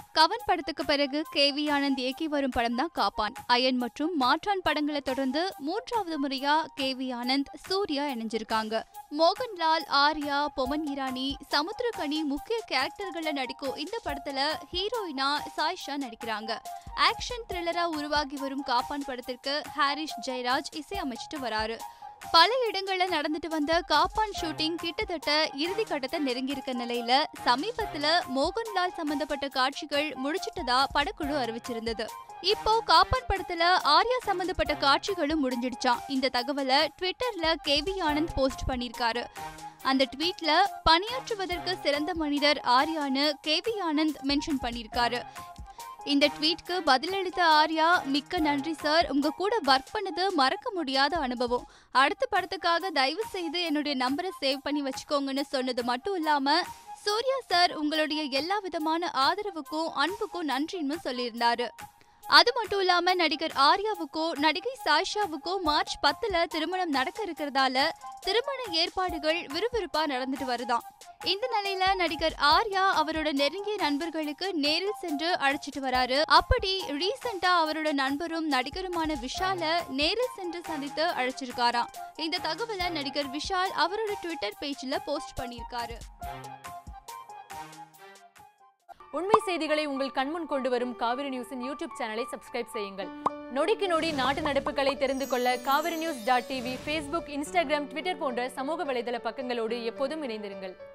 கவன் படத்துக்கு பிறகு கே வி ஆனந்த் இயக்கி வரும் படம் தான் காப்பான் அயன் மற்றும் மாற்றான் படங்களை தொடர்ந்து மூன்றாவது முறையா கே வி ஆனந்த் சூர்யா இணைஞ்சிருக்காங்க மோகன்லால் ஆர்யா பொமன் இரானி சமுத்திரகனி முக்கிய கேரக்டர்கள்ல நடிக்கும் இந்த படத்துல ஹீரோயினா சாய்ஷா நடிக்கிறாங்க ஆக்ஷன் த்ரில்லரா உருவாகி வரும் காப்பான் படத்திற்கு ஹாரிஷ் ஜெயராஜ் இசையமைச்சிட்டு வராரு பல இடங்கள்ல நடந்துட்டு வந்த காப்பான் ஷூட்டிங் கிட்டத்தட்ட இறுதி கட்டத்தை நெருங்கி இருக்க நிலையில சமீபத்துல மோகன்லால் சம்பந்தப்பட்ட காட்சிகள் முடிச்சிட்டதா படக்குழு அறிவிச்சிருந்தது இப்போ காப்பான் படத்துல ஆர்யா சம்பந்தப்பட்ட காட்சிகளும் முடிஞ்சிடுச்சாம் இந்த தகவலை ட்விட்டர்ல கேவி ஆனந்த் போஸ்ட் பண்ணிருக்காரு அந்த ட்வீட்ல பணியாற்றுவதற்கு சிறந்த மனிதர் ஆர்யான்னு கேவி ஆனந்த் மென்ஷன் பண்ணிருக்காரு இந்த ட்வீட்க்கு பதிலளித்த ஆர்யா மிக்க நன்றி சார் உங்க கூட ஒர்க் பண்ணது மறக்க முடியாத அனுபவம் அடுத்த படத்துக்காக தயவு செய்து என்னுடைய நம்பரை சேவ் பண்ணி வச்சுக்கோங்கன்னு சொன்னது மட்டும் இல்லாம சூர்யா சார் உங்களுடைய எல்லா விதமான ஆதரவுக்கும் அன்புக்கும் நன்றின்னு சொல்லியிருந்தாரு அது மட்டும் இல்லாம நடிகர் ஆர்யாவுக்கும் நடிகை சாய்ஷாவுக்கும் மார்ச் பத்துல திருமணம் நடக்க இருக்கிறதால திருமண ஏற்பாடுகள் விறுவிறுப்பா நடந்துட்டு வருதாம் இந்த நிலையில நடிகர் ஆர்யா அவரோட நெருங்கிய நண்பர்களுக்கு நேரில் சென்று அழைச்சிட்டு வராரு அப்படி ரீசெண்டா அவரோட நண்பரும் நடிகருமான விஷால நேரில் சென்று சந்தித்து அழைச்சிருக்காராம் இந்த தகவலை நடிகர் விஷால் அவரோட ட்விட்டர் பேஜ்ல போஸ்ட் பண்ணியிருக்காரு உண்மை செய்திகளை உங்கள் கண்முன் கொண்டு வரும் காவிரி நியூஸின் யூடியூப் சேனலை சப்ஸ்கிரைப் செய்யுங்கள் நொடிக்கு நொடி நாட்டு நடப்புகளை தெரிந்து கொள்ள Kaveri news dot TV Facebook Instagram Twitter போன்ற சமூக வலைதள பக்கங்களோடு எப்போதும் இணைந்திருங்கள்